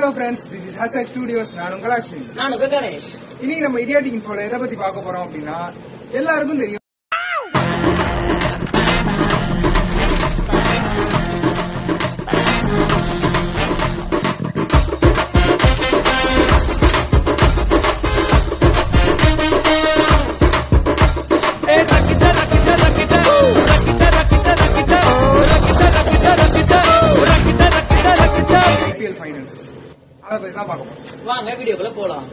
Hello friends this is hashtag studios நான் உங்கள் அஸ்வின் நான் உங்க கணேஷ் இன்னைக்கு நம்ம இடியாட்டிக் இன்ஃபோல எதை பத்தி பார்க்க போறோம் அப்படின்னா எல்லாருக்கும் தெரியும் ஐபிஎல் ஃபைனல்ஸ் அதை பத்தி தான் பார்க்க போறோம் வாங்க வீடியோக்குள்ள போலாம்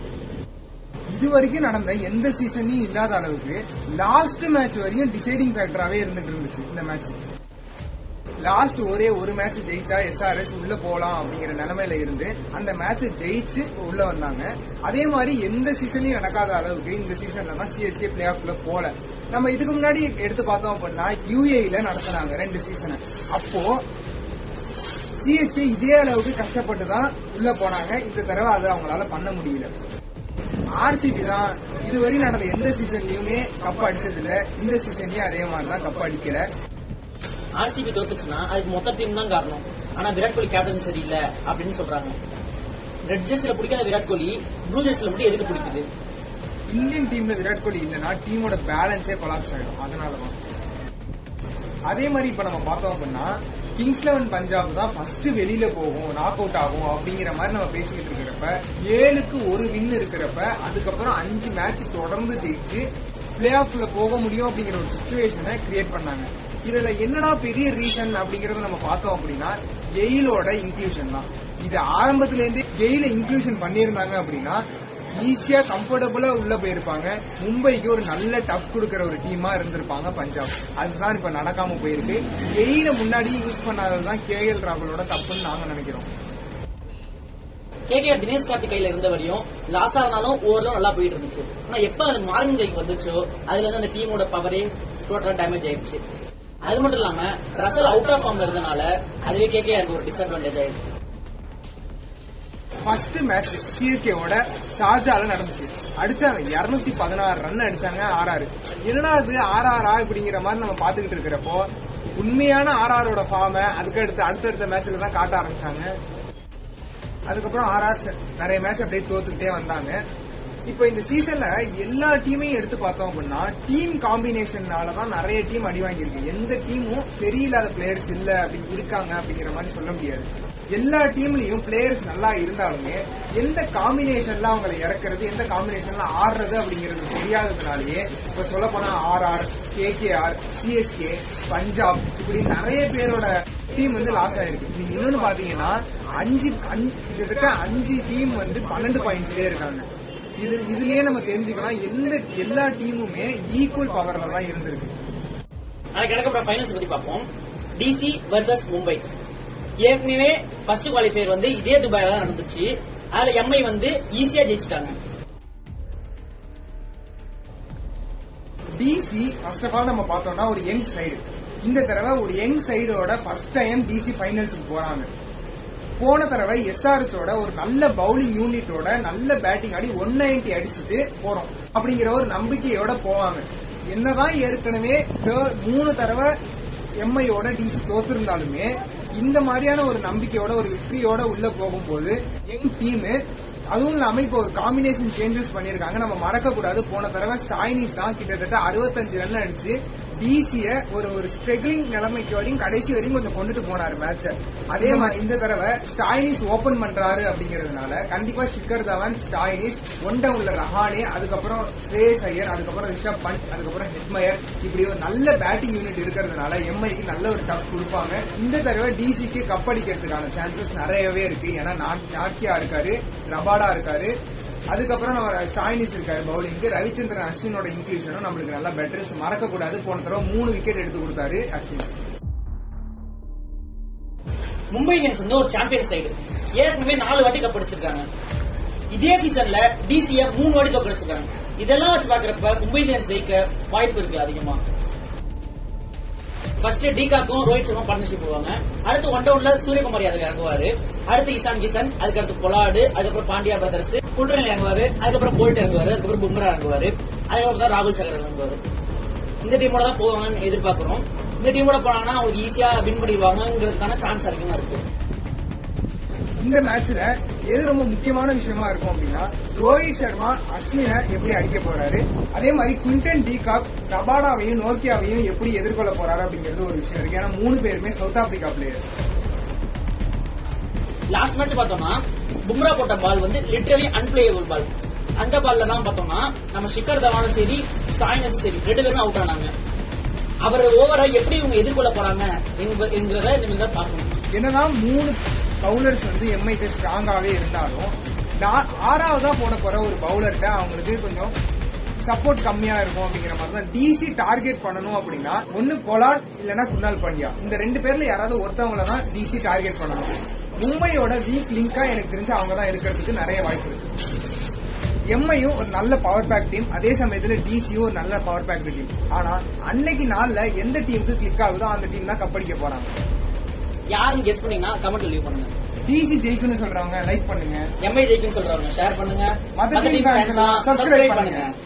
இது வரைக்கும் நடந்த எந்த சீசன்லயும் இல்லாத அளவுக்கு லாஸ்ட் மேட்ச் வரையும் டிசைடிங் ஃபேக்டராவே இருந்துட்டு இருந்துச்சு இந்த மேட்ச் லாஸ்ட் ஒரே ஒரு மேட்ச் ஜெயிச்சா எஸ்ஆர்எஸ் உள்ள போலாம் அப்படிங்கிற நிலைமையில இருந்து அந்த மேட்ச் ஜெயிச்சு உள்ள வந்தாங்க அதே மாதிரி எந்த சீசன்லயும் நடக்காத அளவுக்கு இந்த சீசன்ல தான் சிஎஸ்கே பிளே ஆஃப்ல போல நம்ம இதுக்கு முன்னாடி எடுத்து பார்த்தோம் அப்படின்னா யூஏல நடத்தினாங்க ரெண்டு சீசனை அப்போ சிஎஸ்கே இதே அளவுக்கு கஷ்டப்பட்டு தான் உள்ள போனாங்க இந்த தடவை அதை அவங்களால பண்ண முடியல ஆர்சிபி தான் இதுவரை நடந்த எந்த சீசன்லயுமே கப் அடிச்சது இல்ல இந்த சீசன்லயும் அதே மாதிரி தான் கப் அடிக்கல ஆர்சிபி தோத்துச்சுன்னா அதுக்கு மொத்த டீம் தான் காரணம் ஆனா விராட் கோலி கேப்டன் சரியில்லை அப்படின்னு சொல்றாங்க ரெட் ஜெர்சில பிடிக்காத விராட் கோலி ப்ளூ ஜெர்சில மட்டும் எதுக்கு பிடிக்குது இந்தியன் டீம்ல விராட் கோலி இல்லைன்னா டீமோட பேலன்ஸே கொலாப்ஸ் ஆயிடும் அதனாலதான் அதே மாதிரி இப்ப நம்ம பார்த்தோம் அப்படின்னா கிங்ஸ் லெவன் பஞ்சாப் தான் ஃபர்ஸ்ட் வெளியில போகும் நாக் அவுட் ஆகும் அப்படிங்கிற மாதிரி நம்ம பேசிக்கிட்டு இருக்கிறப்ப ஏழுக்கு ஒரு வின் இருக்கிறப்ப அதுக்கப்புறம் அஞ்சு மேட்ச் தொடர்ந்து ஜெயிச்சு பிளே ஆஃப்ல போக முடியும் அப்படிங்கிற ஒரு சுச்சுவேஷனை கிரியேட் பண்ணாங்க இதுல என்னடா பெரிய ரீசன் அப்படிங்கறத நம்ம பார்த்தோம் அப்படின்னா கெயிலோட இன்க்ளூஷன் தான் இது ஆரம்பத்துல இருந்தே கெயில இன்க்ளூஷன் பண்ணியிருந்தாங்க அப்படின்னா ஈஸியா கம்ஃபர்டபுளா உள்ள போயிருப்பாங்க மும்பைக்கு ஒரு நல்ல டஃப் கொடுக்கற ஒரு டீமா இருந்திருப்பாங்க பஞ்சாப் அதுதான் இப்ப நடக்காம போயிருக்கு கெயில முன்னாடி யூஸ் பண்ணாததுதான் கே எல் ராகுலோட தப்புன்னு நாங்க நினைக்கிறோம் கேகேஆர் தினேஷ் கார்த்திக் கையில இருந்த வரையும் லாஸா இருந்தாலும் ஓவர்லாம் நல்லா போயிட்டு இருந்துச்சு ஆனா எப்ப அது மார்னிங் கைக்கு வந்துச்சோ அதுல இருந்து அந்த டீமோட பவரே டோட்டலா டேமேஜ் ஆயிடுச்சு அது மட்டும் இல்லாம ரசல் அவுட் ஆஃப் ஃபார்ம்ல இருந்தனால அதுவே கேகேஆருக்கு ஒரு டிஸ்அட்வான்டேஜ் ஆயிடுச்சு ஃபர்ஸ்ட் மேட்ச் சிஎஸ்கேவோட ஷார்ஜால நடந்துச்சு அடிச்சாங்க இருநூத்தி பதினாறு ரன் அடிச்சாங்க ஆர்ஆர் என்னடா இது ஆர்ஆரா இப்படிங்கிற மாதிரி நம்ம பாத்துக்கிட்டு இருக்கிறப்போ உண்மையான ஆர்ஆரோட ஃபார்ம அதுக்கடுத்து அடுத்தடுத்த மேட்ச்ல தான் காட்ட ஆரம்பிச்சாங்க அதுக்கப்புறம் ஆர்ஆர் நிறைய மேட்ச் அப்படியே தோத்துக்கிட்டே வந்தாங்க இப்போ இந்த சீசன்ல எல்லா டீமையும் எடுத்து பார்த்தோம் அப்படின்னா டீம் காம்பினேஷன்னால தான் நிறைய டீம் அடி வாங்கியிருக்கு எந்த டீமும் சரியில்லாத பிளேயர்ஸ் இல்ல அப்படி இருக்காங்க அப்படிங்கிற மாதிரி சொல்ல முடியாது எல்லா டீம்லயும் பிளேயர்ஸ் நல்லா இருந்தாலுமே எந்த காம்பினேஷன்ல அவங்களை இறக்குறது எந்த காம்பினேஷன்ல ஆடுறது அப்படிங்கிறது தெரியாததுனாலயே இப்ப சொல்ல போனா ஆர்ஆர் கேகேஆர் சிஎஸ்கே பஞ்சாப் இப்படி நிறைய பேரோட டீம் வந்து லாஸ் ஆயிருக்கு நீங்க இன்னொன்னு பாத்தீங்கன்னா அஞ்சு அஞ்சு கிட்டத்தட்ட அஞ்சு டீம் வந்து பன்னெண்டு பாயிண்ட்ஸ்லயே இருக்காங்க இது இதுலயே நம்ம தெரிஞ்சுக்கலாம் எந்த எல்லா டீமுமே ஈக்குவல் பவர்ல தான் இருந்திருக்கு அதுக்கு நடக்கிற ஃபைனல்ஸ் பத்தி பார்ப்போம் டிசி வர்சஸ் மும்பை ஏற்கனவே ஃபர்ஸ்ட் குவாலிஃபயர் வந்து இதே துபாயில தான் நடந்துச்சு அதுல எம்ஐ வந்து ஈஸியா ஜெயிச்சிட்டாங்க டிசி ஃபர்ஸ்ட் ஆஃப் ஆல் நம்ம பார்த்தோம்னா ஒரு யங் சைடு இந்த தடவை ஒரு யங் சைடோட ஃபர்ஸ்ட் டைம் டிசி ஃபைனல்ஸ்க்கு போறாங்க போன தடவை எஸ்ஆர்எஸோட ஒரு நல்ல பவுலிங் யூனிட்டோட நல்ல பேட்டிங் ஆடி ஒன் நைன்டி அடிச்சுட்டு போறோம் அப்படிங்கிற ஒரு நம்பிக்கையோட போவாங்க என்னதான் ஏற்கனவே third- மூணு தடவை எம்ஐயோட டிசி தோத்திருந்தாலுமே இந்த மாதிரியான ஒரு நம்பிக்கையோட ஒரு வெற்றியோட உள்ள போகும்போது யங் டீம் அதுவும் இல்லாம இப்போ ஒரு காம்பினேஷன் சேஞ்சஸ் பண்ணிருக்காங்க நம்ம மறக்க கூடாது போன தடவை ஸ்டாயினிஸ் தான் கிட்டத்தட்ட அறுபத்தஞ்சு ரன் அடிச்சு டிசிய ஒரு ஒரு ஸ்ட்ரகிளிங் நிலைமைக்கு வரையும் கடைசி வரையும் கொஞ்சம் கொண்டுட்டு போனாரு மேட்ச அதே மாதிரி இந்த தடவை ஸ்டாயினிஸ் ஓபன் பண்றாரு அப்படிங்கறதுனால கண்டிப்பா ஷிக்கர் தவான் ஸ்டாயினிஸ் ஒன் டவுன்ல ரஹானே அதுக்கப்புறம் ஸ்ரேஷ் ஐயர் அதுக்கப்புறம் ரிஷப் பண்ட் அதுக்கப்புறம் ஹெட்மயர் இப்படி ஒரு நல்ல பேட்டிங் யூனிட் இருக்கிறதுனால எம்ஐக்கு நல்ல ஒரு டஃப் கொடுப்பாங்க இந்த தடவை டிசிக்கு கப் அடிக்கிறதுக்கான சான்சஸ் நிறையவே இருக்கு ஏன்னா நாட்- நாட்டியா இருக்காரு ரபாடா இருக்காரு அதுக்கப்புறம் நம்ம ஸ்டாயினிஸ் இருக்காரு பவுலிங்க்கு ரவிச்சந்திரன் அஸ்வினோட இன்க்ளூஷனும் நம்மளுக்கு நல்லா பெட்டர் மறக்க கூடாது போன தடவை மூணு விக்கெட் எடுத்து கொடுத்தாரு அஸ்வின் மும்பை இந்தியன்ஸ் வந்து ஒரு சாம்பியன் சைடு ஏற்கனவே நாலு வாட்டி கப் அடிச்சிருக்காங்க இதே சீசன்ல டிசிய மூணு வாட்டி கப் அடிச்சிருக்காங்க இதெல்லாம் வச்சு பாக்குறப்ப மும்பை இந்தியன்ஸ் ஜெயிக்க வாய்ப்பு இருக்கு அதிகமா ஃபர்ஸ்ட் டிகாக்கும் ரோஹித் சர்மா பார்ட்னர்ஷிப் போவாங்க அடுத்து ஒன் டவுன்ல சூரியகுமார் யாதவ் இறங்குவாரு அடுத்து இசான் கிஷன் அதுக்கடுத்து பொலாடு அதுக்கப்புறம் பாண்டியா பிரதர்ஸ் குல்ரன் இறங்குவாரு அதுக்கப்புறம் போல்ட் இறங்குவாரு அதுக்கப்புறம் பும்ரா இறங்குவாரு அதுக்கப்புறம் தான் ராகுல் சகர் இறங்குவாரு இந்த டீமோட தான் போவாங்கன்னு எதிர்பார்க்கிறோம் இந்த டீமோட போனாங்கன்னா அவங்க ஈஸியா வின் பண்ணிடுவாங்கிறதுக்கான சான்ஸ் அதிகமா இருக்கு இந்த மேட்ச்ல எது ரொம்ப முக்கியமான விஷயமா இருக்கும் அப்படின்னா ரோஹித் சர்மா அஸ்வினை எப்படி அடிக்க போறாரு அதே மாதிரி குவிண்டன் டீகாக் ரபாடாவையும் நோக்கியாவையும் எப்படி எதிர்கொள்ள போறாரு அப்படிங்கிறது ஒரு விஷயம் இருக்கு ஏன்னா மூணு பேருமே South Africa players last match பார்த்தோம்னா பும்ரா போட்ட பால் வந்து லிட்டரலி அன்பிளேயபிள் பால் அந்த பால்ல தான் பார்த்தோம்னா நம்ம ஷிக்கர் தவானும் சரி சாய்னஸும் சரி ரெண்டு பேரும் அவுட் ஆனாங்க அவர் ஓவரா எப்படி இவங்க எதிர்கொள்ள போறாங்க என்க- என்கிறத இனிமேல் தான் பார்க்கணும் என்னதான் மூணு பவுலர்ஸ் வந்து எம்ஐக்கு ஸ்ட்ராங்காவே இருந்தாலும் நா- ஆறாவதா போட போற ஒரு பவுலர்கிட்ட அவங்களுக்கு கொஞ்சம் சப்போர்ட் கம்மியா இருக்கும் அப்படிங்கிற மாதிரி தான் டிசி டார்கெட் பண்ணணும் அப்படின்னா ஒன்னு பொலாட் இல்லனா குணால் பாண்டியா இந்த ரெண்டு பேர்ல யாராவது ஒருத்தவங்கள தான் டிசி டார்கெட் பண்ணணும் மும்பையோட வீக் லிங்கா எனக்கு தெரிஞ்சு அவங்க தான் இருக்கிறதுக்கு நிறைய வாய்ப்பு இருக்கு எம்ஐயும் ஒரு நல்ல பவர் பேக் டீம் அதே சமயத்துல டிசியும் ஒரு நல்ல பவர் பேக் டீம் ஆனா அன்னைக்கு நாள்ல எந்த டீமுக்கு கிளிக் ஆகுதோ அந்த டீம் தான் கப்படிக்க போறாங்க யாரும் கெஸ் பண்ணீங்கன்னா கமெண்ட் லீவ் பண்ணுங்க டிசி ஜெயிக்கும்னு சொல்றவங்க லைக் பண்ணுங்க எம்ஐ ஜெயிக்குன்னு சொல்றவங்க ஷேர் பண்ணுங்க மத்த மத்த team team fans fans எல்லாம் எல்லாம் subscribe subscribe பண்ணுங்க. பண்ணுங்க